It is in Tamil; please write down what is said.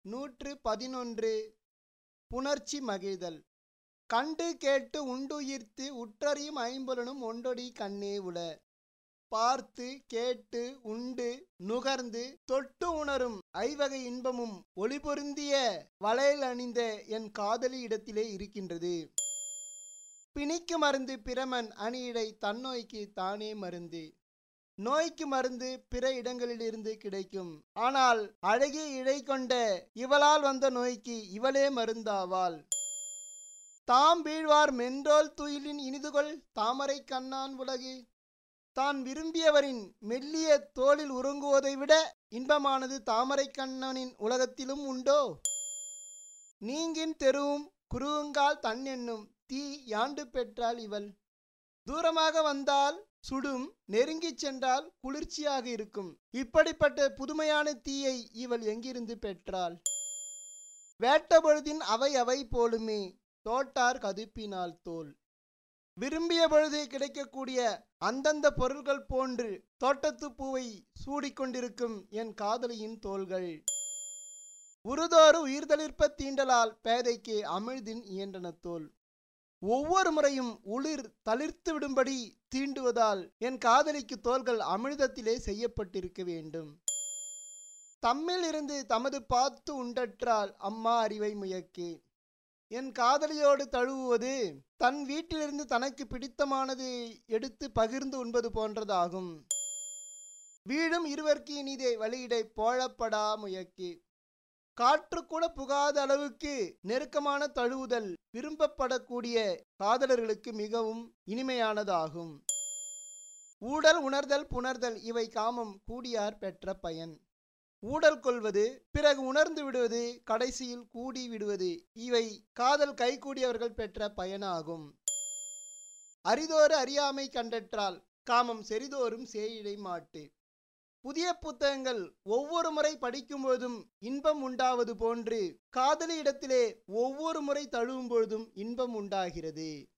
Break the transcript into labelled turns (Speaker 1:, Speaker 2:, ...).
Speaker 1: நூற்று பதினொன்று புணர்ச்சி மகிழ்தல் கண்டு கேட்டு உண்டுயிர்த்து உற்றறியும் ஐம்பொலனும் ஒண்டொடி கண்ணே உள பார்த்து கேட்டு உண்டு நுகர்ந்து தொட்டு உணரும் ஐவகை இன்பமும் ஒளிபொருந்திய வளையல் அணிந்த என் காதலி இடத்திலே இருக்கின்றது பிணிக்கு மருந்து பிரமன் அணியிடை தன்னோய்க்கு தானே மருந்து நோய்க்கு மருந்து பிற இடங்களிலிருந்து கிடைக்கும் ஆனால் அழகிய இடை கொண்ட இவளால் வந்த நோய்க்கு இவளே மருந்தாவாள் தாம் வீழ்வார் மென்றோல் துயிலின் இனிதுகொள் தாமரை கண்ணான் உலகு தான் விரும்பியவரின் மெல்லிய தோளில் உறங்குவதை விட இன்பமானது தாமரை கண்ணனின் உலகத்திலும் உண்டோ நீங்கின் தெருவும் குருவுங்கால் தன் என்னும் தீ யாண்டு பெற்றாள் இவள் தூரமாக வந்தால் சுடும் நெருங்கிச் சென்றால் குளிர்ச்சியாக இருக்கும் இப்படிப்பட்ட புதுமையான தீயை இவள் எங்கிருந்து பெற்றாள் வேட்டபொழுதின் அவை அவை போலுமே தோட்டார் கதுப்பினால் தோல் விரும்பிய பொழுது கிடைக்கக்கூடிய அந்தந்த பொருள்கள் போன்று தோட்டத்து பூவை சூடிக்கொண்டிருக்கும் என் காதலியின் தோள்கள் உருதோறு உயிர்தளிர்ப்ப தீண்டலால் பேதைக்கு அமிழ்தின் இயன்றன தோல் ஒவ்வொரு முறையும் உளிர் தளிர்த்து விடும்படி தீண்டுவதால் என் காதலிக்கு தோள்கள் அமிழ்தத்திலே செய்யப்பட்டிருக்க வேண்டும் தம்மில் இருந்து தமது பார்த்து உண்டற்றால் அம்மா அறிவை முயக்கே என் காதலியோடு தழுவுவது தன் வீட்டிலிருந்து தனக்கு பிடித்தமானது எடுத்து பகிர்ந்து உண்பது போன்றதாகும் வீடும் இருவர்க்கு இனிதே வழியிடை போழப்படா முயக்கே காற்று கூட புகாத அளவுக்கு நெருக்கமான தழுவுதல் விரும்பப்படக்கூடிய காதலர்களுக்கு மிகவும் இனிமையானதாகும் ஊடல் உணர்தல் புணர்தல் இவை காமம் கூடியார் பெற்ற பயன் ஊடல் கொள்வது பிறகு உணர்ந்து விடுவது கடைசியில் கூடி விடுவது இவை காதல் கைகூடியவர்கள் பெற்ற பயனாகும் அரிதோறு அறியாமை கண்டற்றால் காமம் செறிதோறும் சேயிடை மாட்டு புதிய புத்தகங்கள் ஒவ்வொரு முறை படிக்கும்போதும் இன்பம் உண்டாவது போன்று காதலி இடத்திலே ஒவ்வொரு முறை தழுவும் பொழுதும் இன்பம் உண்டாகிறது